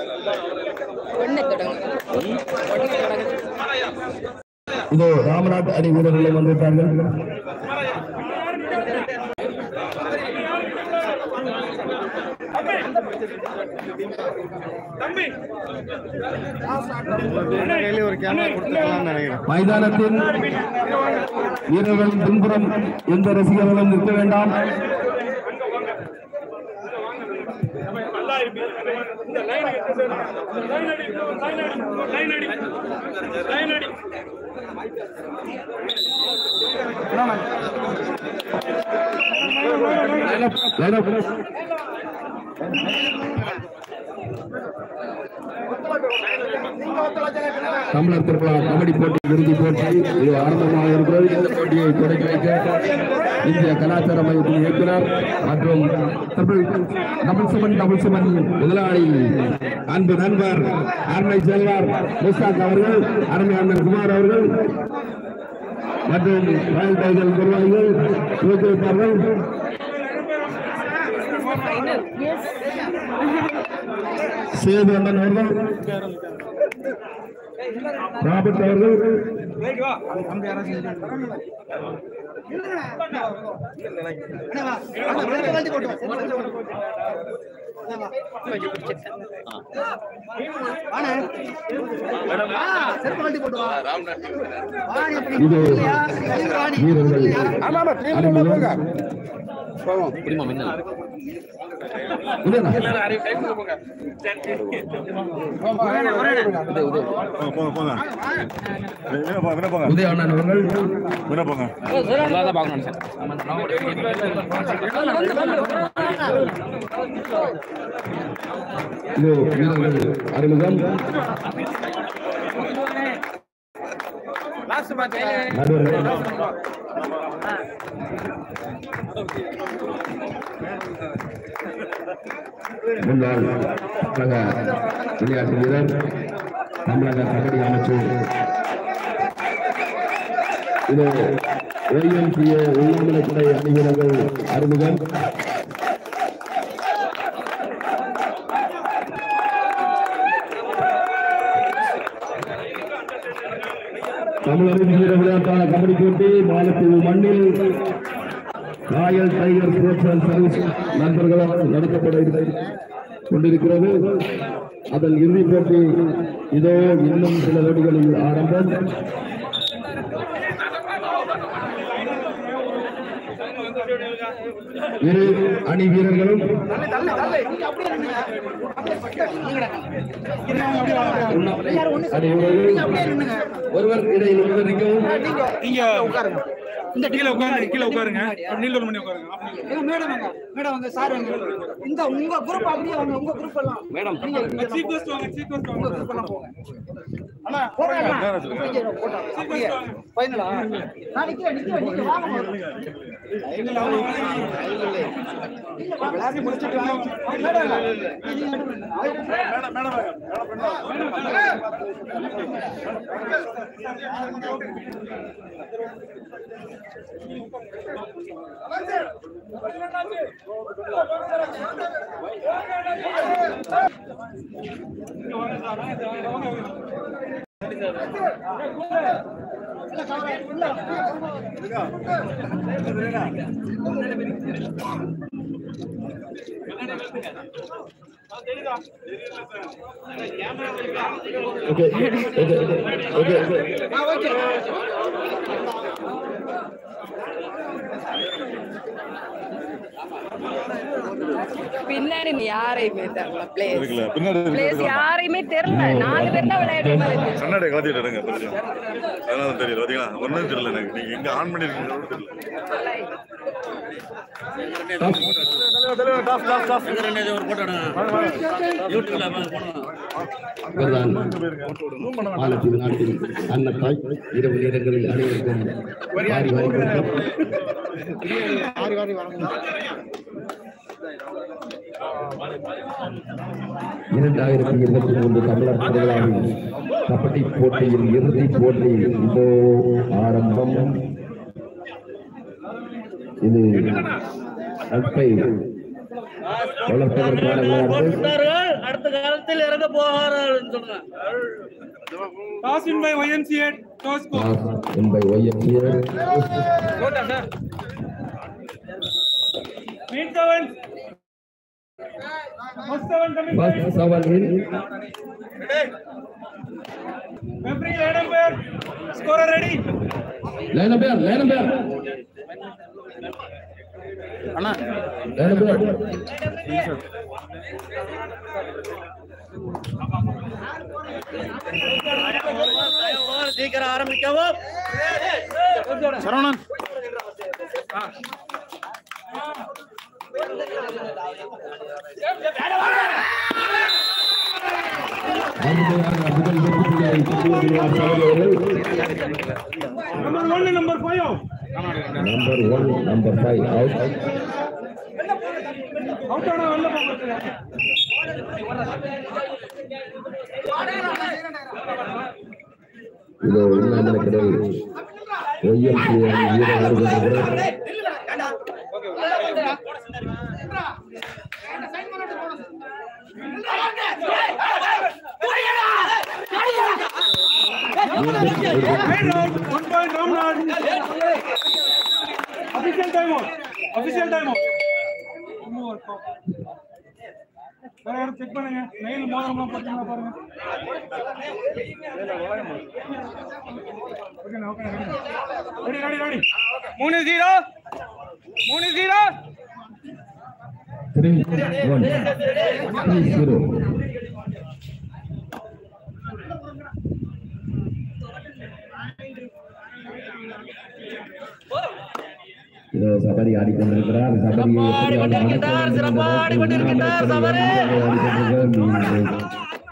ஒண்ணு தொடங்கு ஒண்ணு தொடங்கு இதோ ராமநாத் அணி வீரர்களும் வந்துவிட்டார்கள் மைதானத்தின் வீரர்களின் பின்புறம் எந்த ரசிகர்களும் நிற்க வேண்டாம் Line up. தமிழர் திருவிழா கபடி போட்டி இறுதி போட்டி இது ஆரம்பமாக இருக்கிறது இந்த போட்டியை தொடங்கி வைக்க இந்திய கலாச்சார மையத்தின் இயக்குனர் மற்றும் double double seven double seven முதலாளி அன்பு நண்பர் அருமை செல்வர் முஸ்தாக் அவர்கள் அருமை அண்ணன் குமார் அவர்கள் மற்றும் ரயில் டைகர் நிர்வாகிகள் ஊக்குவிப்பார்கள் சேது அண்ணன் அவர்கள் ராபர்ட் அவர்கள் இது வீரர்கள் அறிமுகம். இல்லைண்ணா. போங்க போங்க வின போங்க வின போங்க உதய அண்ணன் அவர்கள் வின போங்க இது வீரர்கள் அறிமுகம் நடுவர்கள் முன்னாள் தமிழக விளையாட்டு வீரர் தமிழக கபடி அமைச்சர் இது ஓய்வென்றிய உள்நாமலைப்படை அணி வீரர்கள் அறிமுகம் தமிழக வீர விளையாட்டான கபடி போட்டி மாலத்தீவு மண்ணில் royal tiger sports and service நண்பர்களால் நடத்தப்பட இருக்கிறது கொண்டிருக்கிறது அதன் இறுதிப் போட்டி இதோ இன்னும் சில நொடிகளில் ஆரம்பம் இரு அணி வீரர்களும் அணி வீரர்கள் ஒருவர் இடையில் ஒருவர் நிற்கவும் நீங்க உட்காருங்க இந்த கீழே உட்காருங்க கீழே உட்காருங்க நீல் ஒரு மணி உட்காருங்க ஏங்க, மேடம் வாங்க மேடம் வாங்க சார் வாங்க இந்த உங்க குரூப் அப்படியே வாங்க உங்க குரூப் எல்லாம் மேடம் சீஃப் கெஸ்ட் வாங்க சீஃப் கெஸ்ட் உங்க வாங்க குரூப் எல்லாம் போங்க அண்ணா போறேன் அப்படியே ஃபைனலா நான் நிக்கிறேன் நிக்கிறேன் நீங்க வாங்க கிளாஸ் முடிச்சிட்டு வாங்க madam madam madam okay okay okay okay பின்னாடி யாரையுமே தெரியல பிளேஸ் இருக்குல்ல பின்னாடி பிளேஸ் இருக்கு. யாரையுமே தெரியல நாலு பேர் தான் விளையாடுற மாதிரி இருந்துச்சு கண்ணாடி கலத்திட்டு இருங்க கொஞ்சம் அதனால தெரியல பாத்தீங்களா ஒன்றும் தெரியல எனக்கு நீங்க எங்க ஆன் பண்ணிருக்கீங்க கூட தெரியல இவர்தான் மாலத்தீவு நாட்டின் அன்னத்தாய் இரவு நேரங்களில் அனைவருக்கும் வாரி வாரி வணக்கம். இரண்டாயிரத்தி இருபத்தி மூன்று தமிழர் திருவிழாவின் கபடி போட்டியின் இறுதிப் போட்டி இதோ ஆரம்பம் இது நட்பை வளர்ப்பதற்கான விளையாட்டு களத்தில் இறங்க போகிறார்கள் சொன்னாங்க toss in by YMCA toss score Pass in by YMCA. மீன் seven first seven coming First seven in. Every line பேர் scorer ready Line up here, line up here. அண்ணா Line up here. சீக்கிரம் ஆரம்பிக்கவும் சரவணன் அருமையான முதல் வெற்றியை கொண்டு வருகிறார் சகோதரர்கள். Number one number five Number one, number five out. Out ஆனா வெளில போகிறது இது உண்ணாமலை கடல் ஒய்எம்சிஏ வீரர் வருகின்றனர் Right round, one point Ramnath. Official time out. Official time out. One more. வேற யாரும் செக் பண்ணுங்க நெயில் மோதிரம்லாம் போட்டீங்களா பாருங்க okay okay ready ready ready மூணு ஜீரோ மூணு zero three one three zero இதோ சபரி ஆடிக்கொண்டிருக்கிறார் சபரியை ஆடிக்கொண்டிருக்கிறார், சிறப்பாக ஆடிக்கொண்டிருக்கிறார் சபரி. ஆடிக்கொண்டிருக்கிறார்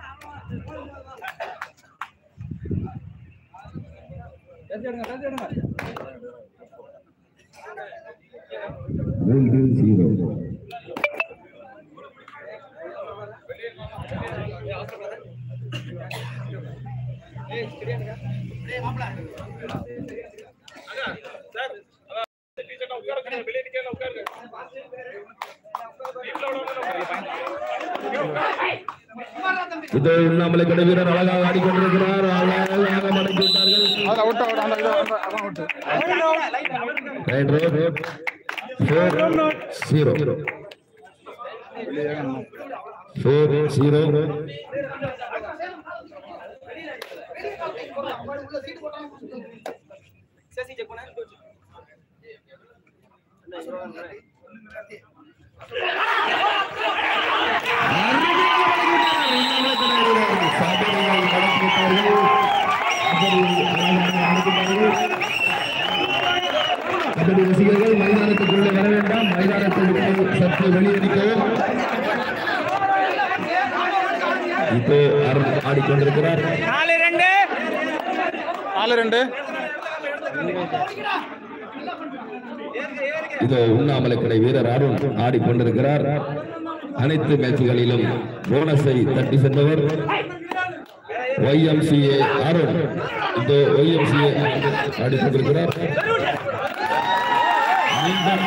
மூன்று ஜீரோ இதோ உண்ணாமலை கடை வீரர் அழகாக ஆடிக்கொண்டிருக்கிறார் அழகாக மடக்கி விட்டார்கள் அதில் அவுட் அவுட் அந்த இது அதான் out right road four zero four zero kabaddi ரசிகர்கள் மைதானத்துக்குள்ளே வர வேண்டாம் மைதானத்தை விட்டு சற்று வெளியேறிக்கவும் இப்போ அருண் ஆடிக்கொண்டிருக்கிறார் நாலு ரெண்டு நாலு ரெண்டு இதோ உண்ணாமலை கடை வீரர் அருண் ஆடிக்கொண்டிருக்கிறார் அனைத்து மேட்சுகளிலும் போனஸை தட்டி சென்றவர் ஒய்எம்சிஏ அருண் இதோ ஒய்எம்சிஏ ஆடிக்கொண்டிருக்கிறார் மீண்டும்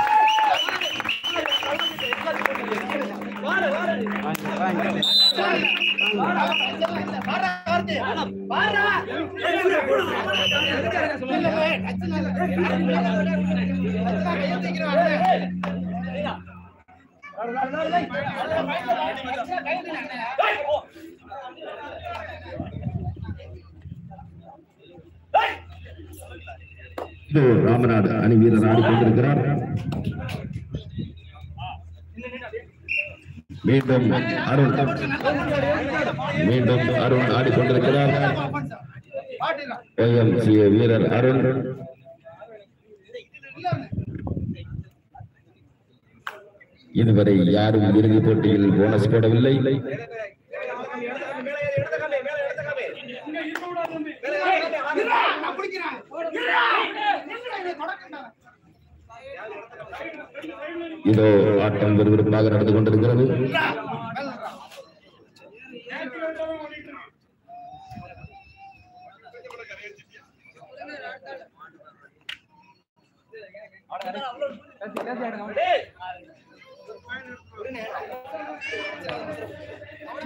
இதோ ராமநாடு அணி வீரர் ஆடிக்கொண்டிருக்கிறார் மீண்டும் அருண் மீண்டும் அருண் ஆடிக்கொண்டிருக்கிறார் ஒய்எம்சிஏ வீரர் அருண் இதுவரை யாரும் இறுதிப் போட்டியில் போனஸ் போடவில்லை இதோ ஆட்டம் விறுவிறுப்பாக நடந்து கொண்டிருக்கிறது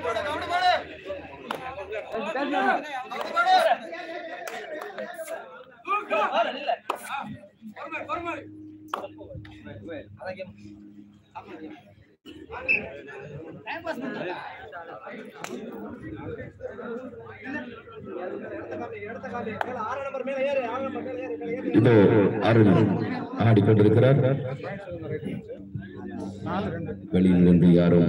இதோ அருள் ஆடிக்கொண்டிருக்கிறார் வெளியில் நின்று யாரும்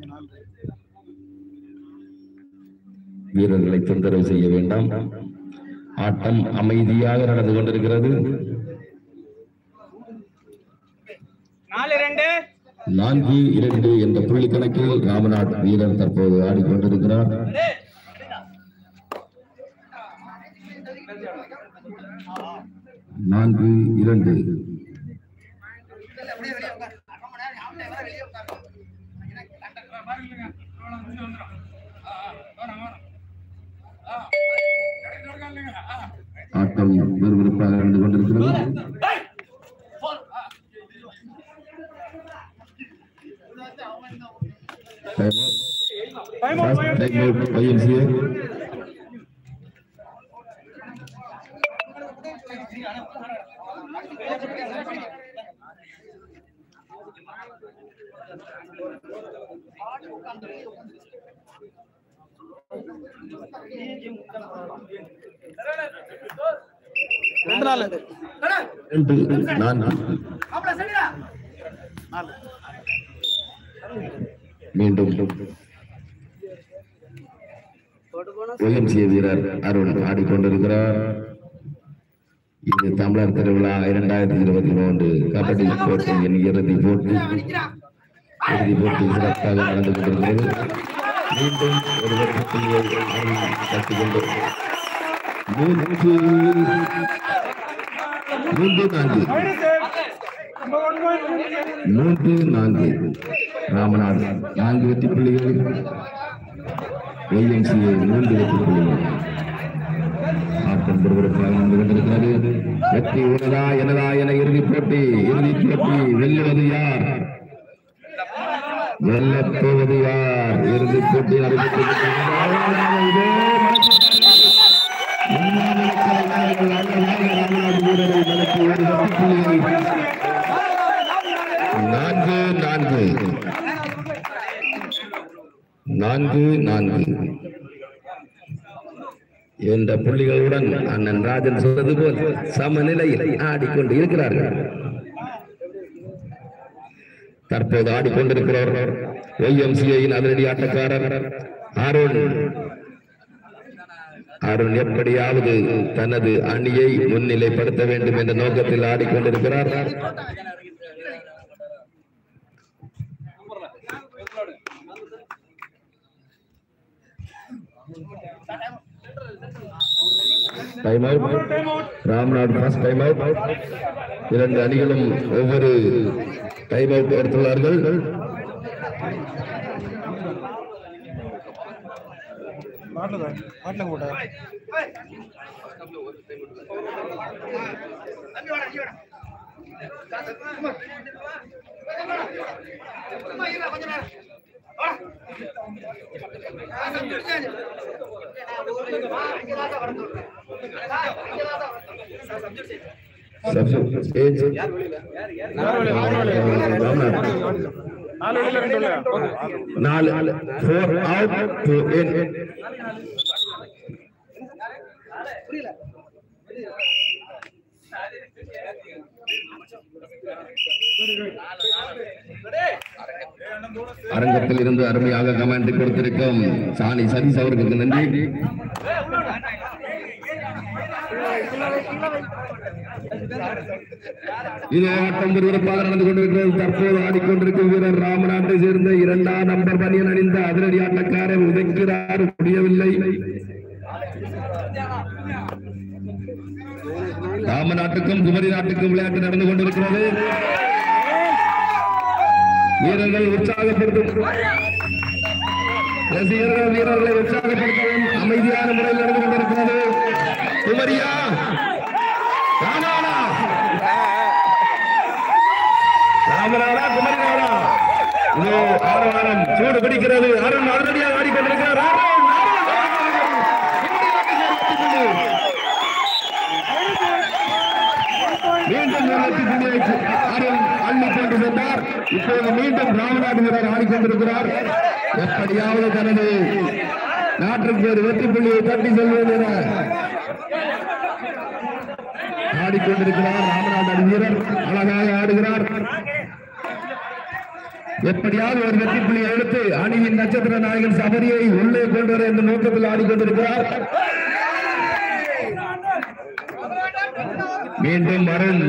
வீரர்களை தொந்தரவு செய்ய வேண்டாம் ஆட்டம் அமைதியாக நடந்து கொண்டிருக்கிறது நாலு ரெண்டு நான்கு இரண்டு என்ற புள்ளி கணக்கில் ராமநாத் வீரர் தற்போது ஆடிக்கொண்டிருக்கிறார் நான்கு இரண்டு ஆட்டம் விறுவிறுப்பாக நடந்து கொண்டிருக்கிறது Time out, time out. Time out, YMCA. ரெண்டு நாள் ரெண்டு நான்கு மீண்டும் ஒய்எம்சிஏ வீரர் அருண் ஆடிக்கொண்டிருக்கிறார் இது தமிழர் திருவிழா இரண்டாயிரத்தி இருபத்தி மூன்று கபடி போட்டியின் இறுதி போட்டி இறுதி போட்டி சிறப்பாக நடந்து கொண்டிருக்கிறது மீண்டும் ஒரு வெற்றி புள்ளியை அருண் தட்டிக்கொண்டு மூன்று மூன்று நான்கு மூன்று நான்கு ராமநாத் நான்கு வெற்றி புள்ளிகள் ஒய்எம்சிஏ மூன்று வெற்றி புள்ளிகள் ஆட்டம் விறுவிறுப்பாக நடந்து கொண்டிருக்கிறது வெற்றி உனதா எனதா என இறுதிப் போட்டி இறுதிப் போட்டி வெல்லுவது யார் வெல்லப் போவது யார் இறுதிப் போட்டி அறிவித்துக் கொண்டிருக்கிறது. இதோ ராமநாத் வீரரை நடத்தி ஒரு வெற்றி புள்ளியை நான்கு நான்கு நான்கு நான்கு என்ற புள்ளிகளுடன் அண்ணன் ராஜன் சொன்னது போல் சமநிலையில் ஆடிக்கொண்டு இருக்கிறார்கள் தற்போது ஆடிக்கொண்டிருக்கிறார் ஒய்எம்சிஐயின் அதிரடி ஆட்டக்காரர் அருண் அருண் எப்படியாவது தனது அணியை முன்னிலைப்படுத்த வேண்டும் என்ற நோக்கத்தில் ஆடிக்கொண்டிருக்கிறார் time out Ramnath first time out இரண்டு அணிகளும் ஒவ்வொரு டைம் அவுட் எடுத்துள்ளார்கள் மாட்டில் தான் மாட்டில் போட்டா ஸ்டேஜ் ராம்நாத் நாலு வெளியில ரெண்டு உள்ள நாலு ஃபோர் அவுட் டு இன் அரங்கத்தில் இருந்து அருமையாக கமெண்ட் கொடுத்திருக்கும் சாணி சதீஷ் அவர்களுக்கு நன்றி இது ஆட்டம் விறுவிறுப்பாக நடந்து கொண்டிருக்கிறது தற்போது ஆடிக்கொண்டிருக்கும் வீரர் ராமநாட்டை சேர்ந்த இரண்டாம் நம்பர் பணியன் அணிந்த அதிரடி ஆட்டக்காரர் உதைக்கிறார் முடியவில்லை ராமநாட்டுக்கும் குமரி நாட்டுக்கும் விளையாட்டு நடந்து கொண்டிருக்கிறது வீரர்கள் உற்சாகப்படுத்தும் ரசிகர்கள் வீரர்களை உற்சாகப்படுத்தவும் அமைதியான முறையில் நடந்து கொண்டிருக்கிறது குமரியா ராமாடா ராமநாடா குமரி நாடா இதோ ஆரவாரம் சூடு பிடிக்கிறது அருண் உடனடியாக ஆடிக்கொண்டிருக்கிறார் அருண், அருண், மீண்டும் வெற்றி புள்ளியை அருண் அள்ளி கொண்டு சென்றார் இப்போது மீண்டும் ராமநாடு வீரர் ஆடிக்கொண்டிருக்கிறார் எப்படியாவது தனது நாட்டிற்கு ஒரு வெற்றி புள்ளியை தட்டி செல்வது என ஆடிக்கொண்டிருக்கிறார் ராமநாடு அணி வீரர் அழகாக ஆடுகிறார் எப்படியாவது ஒரு வெற்றி புள்ளியை எடுத்து அணியின் நட்சத்திர நாயகன் சபரியை உள்ளே கொண்டு வர என்ற நோக்கத்தில் ஆடிக்கொண்டிருக்கிறார் மீண்டும் அருண்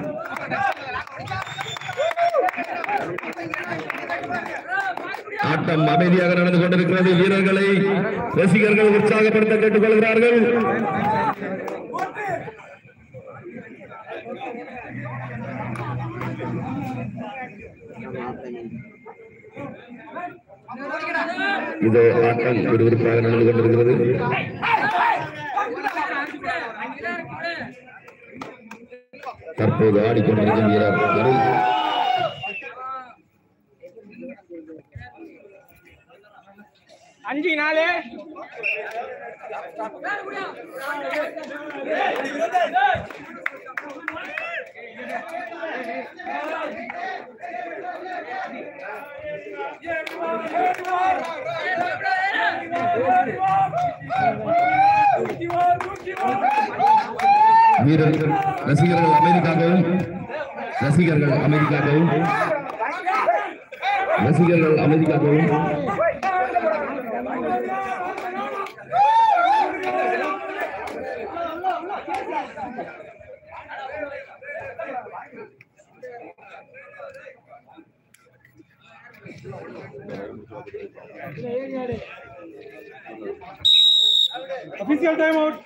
ஆட்டம் அமைதியாக நடந்து கொண்டிருக்கிறது வீரர்களை ரசிகர்கள் உற்சாகப்படுத்த கேட்டுக் கொள்கிறார்கள் இதோ ஆட்டம் விறுவிறுப்பாக நடந்து கொண்டிருக்கிறது தற்போது ஆடிக்கொண்டிருக்கும் வீரர் அருண் அஞ்சு நாலு வீரர்கள் ரசிகர்கள் அமைதிக்காகவும் ரசிகர்கள் அமைதிக்காகவும் ரசிகர்கள் அமைதிக்காகவும் Official timeout.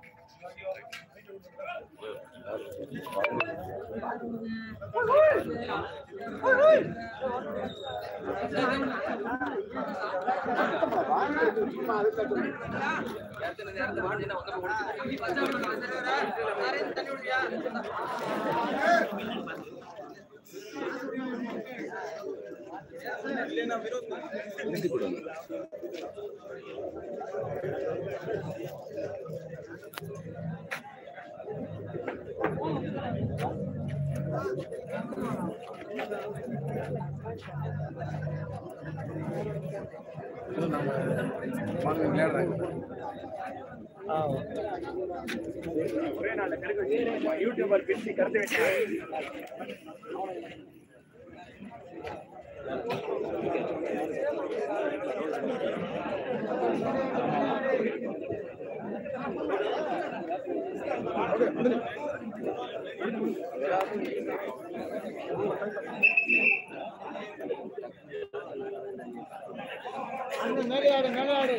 மேலே ஆடு மேலே ஆடு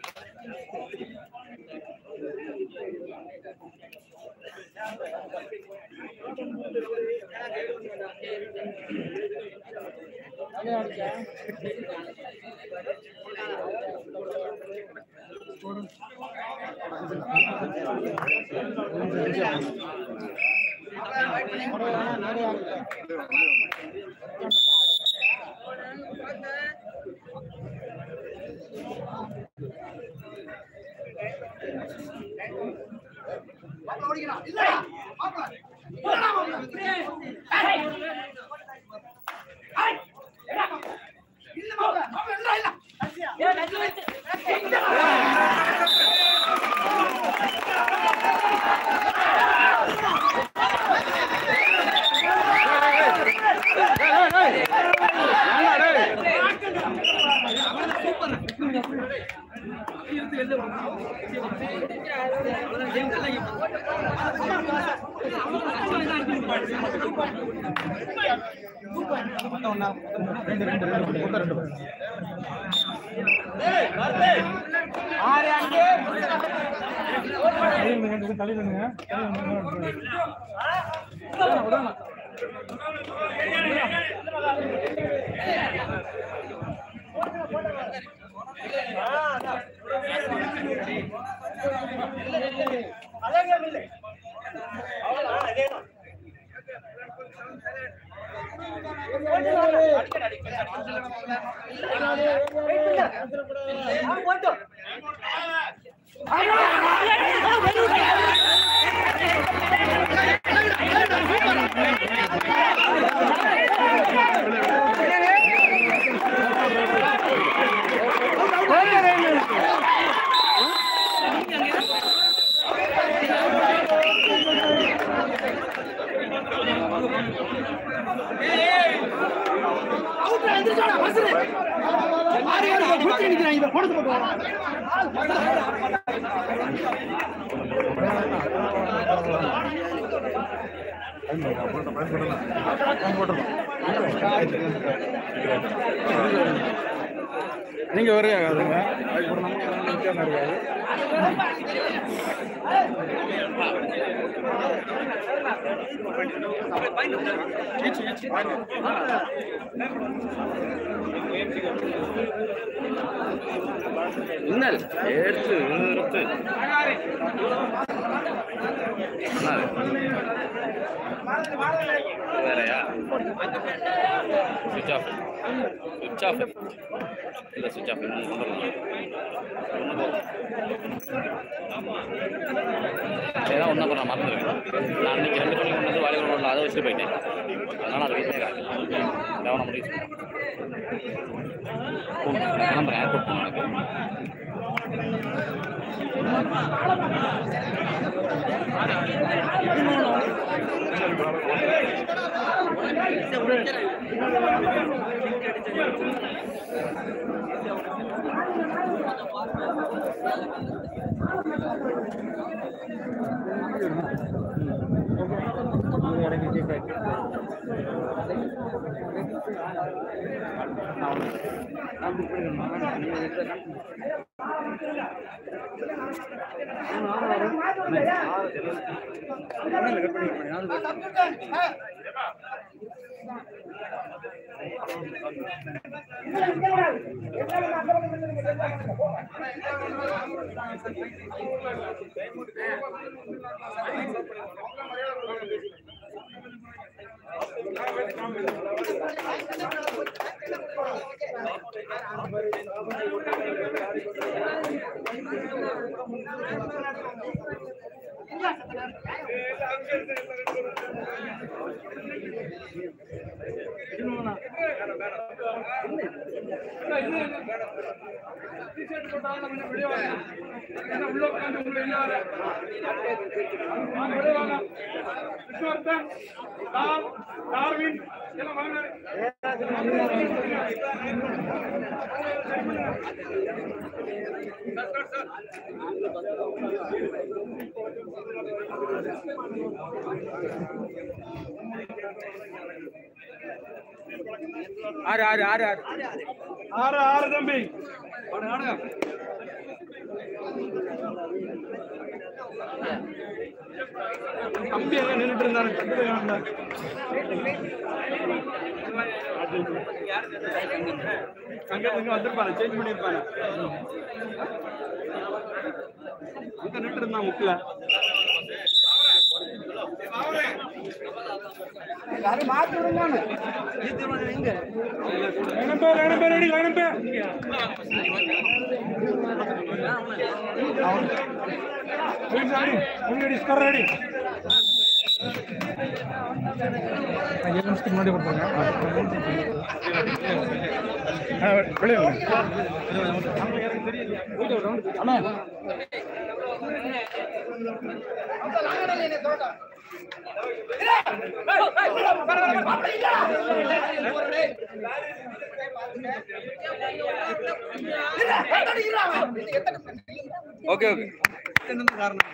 ஆறு அஞ்சு நீங்க ஒரே ஆகாதுங்க அதுக்கப்புறம் நமக்கு வித்தியாசம் இருக்காது இன்னல் எடுத்து எடுத்து வேறையா சுவிச் ஆஃப் சுவிச் ஆஃப் இல்லை சுவிச் ஆஃப் ஒன்று ஒன்று போதும் ஏதாவது ஒன்றா பண்ண மறந்துருக்கேன் நான் அன்னைக்கு ரெண்டு மணிக்கு கொண்டு வந்து வாலிபர் ரோட்டில் அதை வச்சுட்டு போயிட்டேன் அதனால் அது வீட்டிலே கிடக்கு தேவன முடிவு கிளம்புறேன் ஏர்போர்ட் போகணும் எனக்கு ஆறு ஆறு ஆறு ஆறு ஆறு ஆறு தம்பி தம்பி எங்க நின்றுட்டு இருந்தாரு டக்குனு வேண்டாம். சங்கத்துக்கு வந்திருப்பாரு சேஞ்ச் பண்ணிருப்பாரு இங்க நின்று இருந்தான் முக்கில கணம்பே கணம்பே ரெடி கணம்பே ரெடி ரெடி ஸ்கோர் ரெடி ஏழு நிமிஷத்துக்கு முன்னாடி கொடுத்தாங்க வெளியே அண்ணா ஓகே ஓகே என்ன காரணம்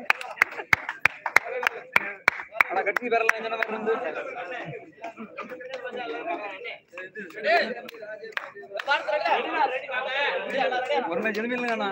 அட கட்டி வரலாம் என்ன வந்து ஒரு மேட்ச் எழுப்பிடலங்கண்ணா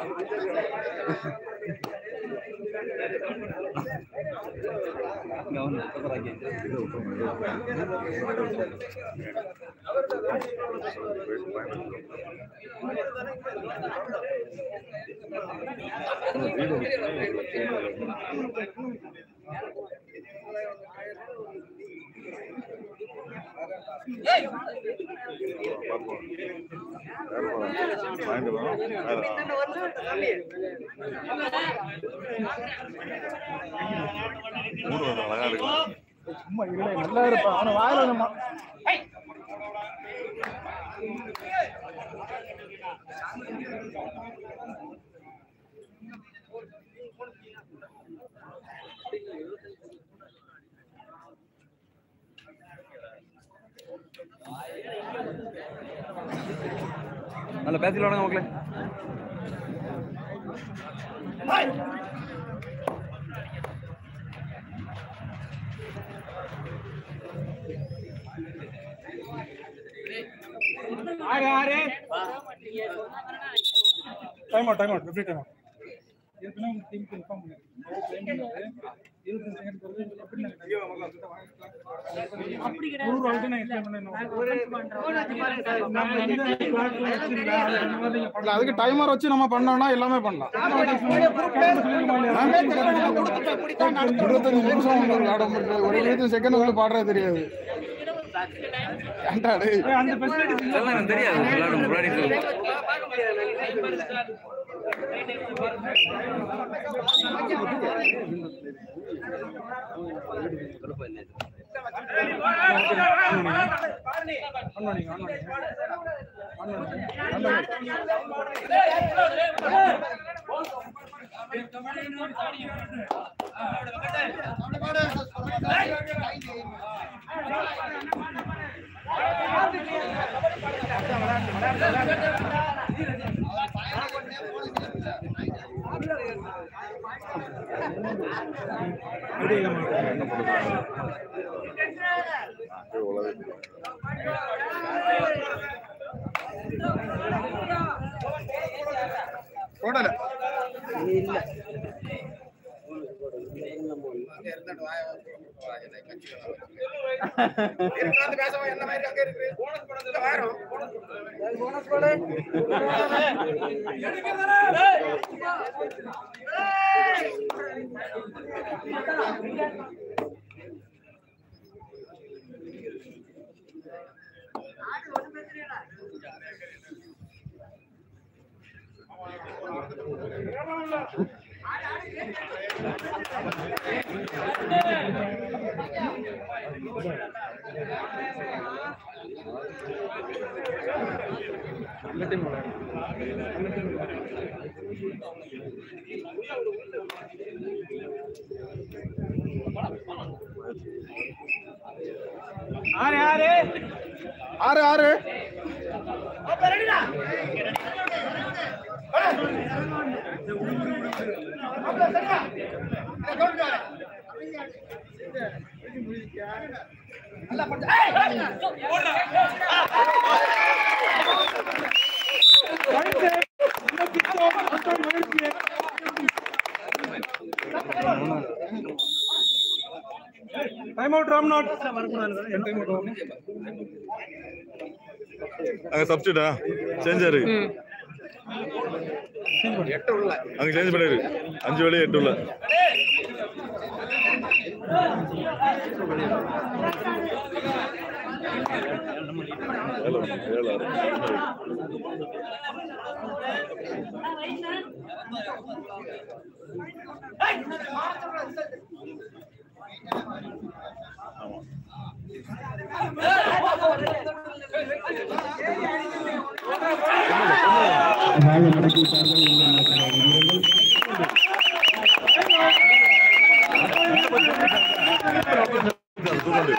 இங்க வந்து வாங்கிட்டு வரோம் மூணு வரும் அழகா இருக்கலாம் சும்மா இல்லை நல்லா இருப்பான் அவனை வாயில நம்ம நல்ல பேசி விளாடுங்க மக்களே ஆறு ஆறு டைம் அவுட் டைம் அவுட் எப்படி டைம் அவுட் ஏற்கனவே உங்க டீமுக்கு இன்ஃபார்ம் பண்ணிருக்கேன் இருபத்தஞ்சு செகண்ட் வருது எப்படி நாங்கள் நூறு வாழ்க்கை நான் எக்ஸ்பிளைன் இல்ல, அதுக்கு டைமர் வச்சு நம்ம பண்ணோம்னா எல்லாமே பண்ணலாம் இருபத்தஞ்சு நிமிஷம் உங்களுக்கு ஆட முடியாது ஒரு இருபத்தஞ்சு செகண்ட் உங்களுக்கு பாடுறது தெரியாது ஏன்டா டேய்? அந்த ஃபெசிலிட்டிஸ் இதெல்லாம் எனக்கு தெரியாது விளையாடும் முன்னாடி சொல்லு. போடல ஆறு ஆறு time out Ramnath time out அங்க சப்ஸ்டியூட்டா சேஞ்சாரு அங்க சேஞ்ச் பண்ணிரு அஞ்சு வேலையை எட்டு உள்ள ஏழு, ஏழு, ஆறு. அழகாக நடத்தி விட்டார்கள் இந்த வீரர்கள். அது தூக்கண்டு.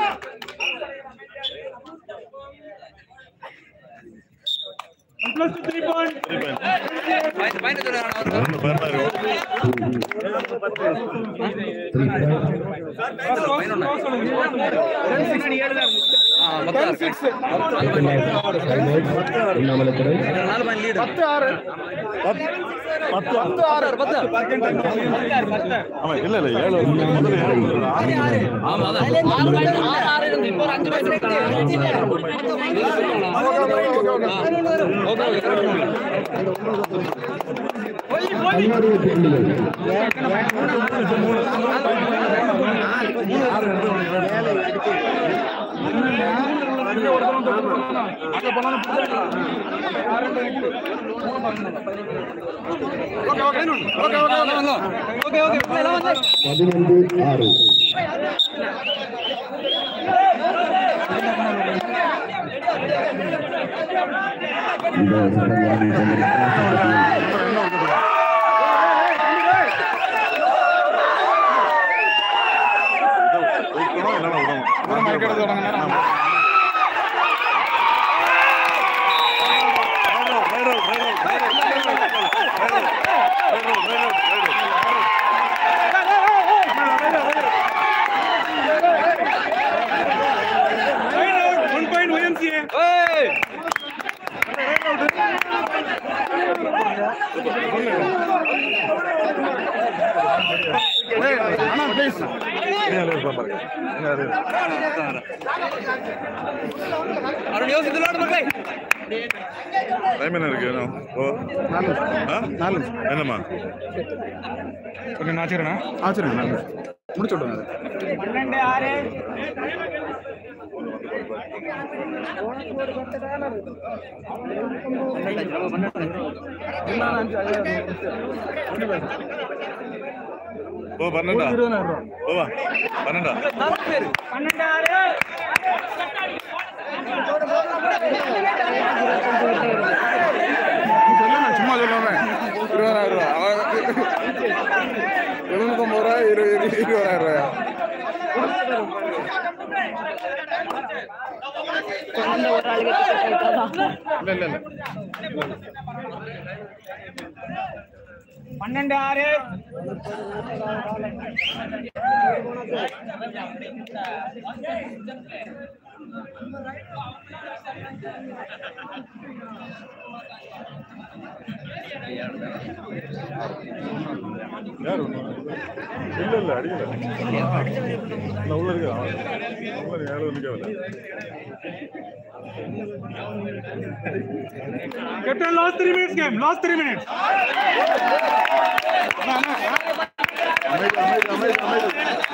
Plus three point Three point. பயந்து- பயந்து சொல்லுங்க, அவரு. ஒண்ணு பயமா இருக்கு. Three point. பதினொன்னு. சொல்லுங்க ஆ, உண்ணாமலைத்துறை பத்து ஆறு பத்து ஆறு பத்து ஆமா இல்ல இல்ல ஏழு முதல்ல ஏழு ஆறு ஆமா அதான் இப்போ ஒரு அஞ்சு கண்ணாடிய கேள்விகள் பதினொன்று ஆறு இந்த சட்டங்களை கொண்டிருக்கிறார். இருக்கணும் இல்லைன்னா விடணும் ஆமா. Right out, right out, right out, right out, right out, right out, right out, right out. One point YMCA இங்க அது இருப்பா பாருங்க. இங்க அது இருக்கு. அருண் யோசித்து விளையாடு மக்களே Time என்ன இருக்கு இன்னும்? ஓ. ஆ? என்னம்மா கொஞ்சம் நாச்சுறேண்ணா ஆச்சரியம் நாலு முடிச்சு விடுங்க ஓ பன்னெண்டா ஓவா பன்னெண்டா நான் சும்மா சொல்லுவேன் இருபதாயிரம் ரூபா எழுநூத்தம்பது ரூபா இருபது இருபதாயிரம் ரூபாயா அந்த ஒரு ஆளுக்கு ticket போயிட்டாதான். இல்ல இல்ல இல்ல பன்னெண்டு ஆறு யார் ஒண்ணு? இல்ல இல்ல அடிக்கல இல்ல, உள்ள இருக்கு அவன். உள்ள இருக்கு, யாரும் நிக்கவில்லை Captain, last three minutes game. Last three minutes. அமைதி அமைதி அமைதி அமைதி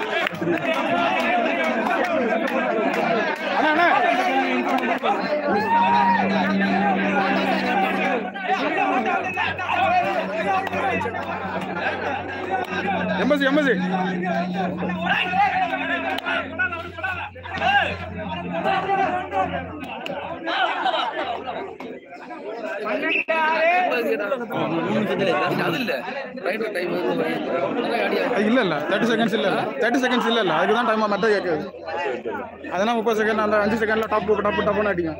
அண்ணா அண்ணா எம்பசி எம்பசி அது இல்ல ரைட் டைம் இல்ல இல்ல தேர்ட்டி செகண்ட்ஸ் இல்ல இல்ல தேர்ட்டி செகண்ட்ஸ் இல்ல இல்ல அதுக்கு தான் டைம் மட்டும் கேட்குது அதெல்லாம் முப்பது செகண்ட் அந்த அஞ்சு செகண்ட்ல டாப் டாப் டாப்னு அடிக்கும்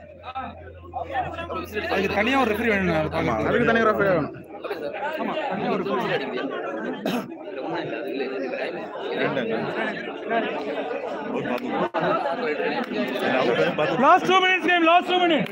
அதுக்கு தனியா ஒரு ரெஃபரி வேணும் ஆமா அதுக்கு தனி ரெஃபரி வேணும் பார்த்து Last two minutes game. Last two minutes.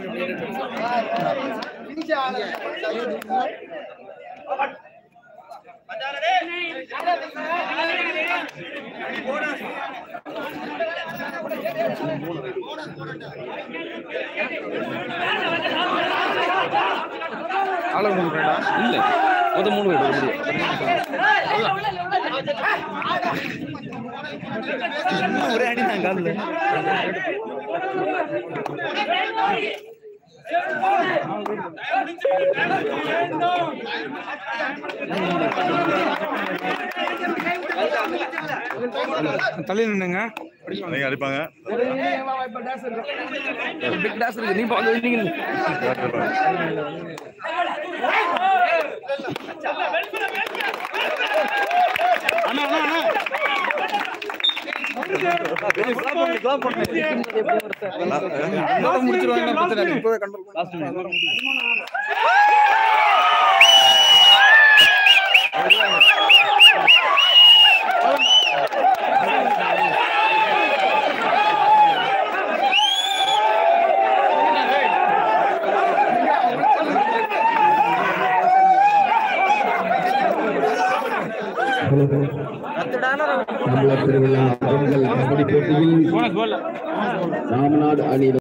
ஆளு கொடுக்குறேன்டா இல்ல மொத்தம் மூணு பேர் முடியும் ஒரே அடி தான் காலில் தள்ளி நின்னுங்க நீங்க அடிப்பாங்க பிக் டாஸ் இருக்கு நீ பாக்க நீங்க அண்ணா அண்ணா அண்ணா இதோட முடிச்சிருவாங்க பிரச்சனை இல்லை. இப்பவே கண்ட்ரோல் தமிழர் திருவிழா பெண்கள் கபடி போட்டியில் ராமநாடு அணி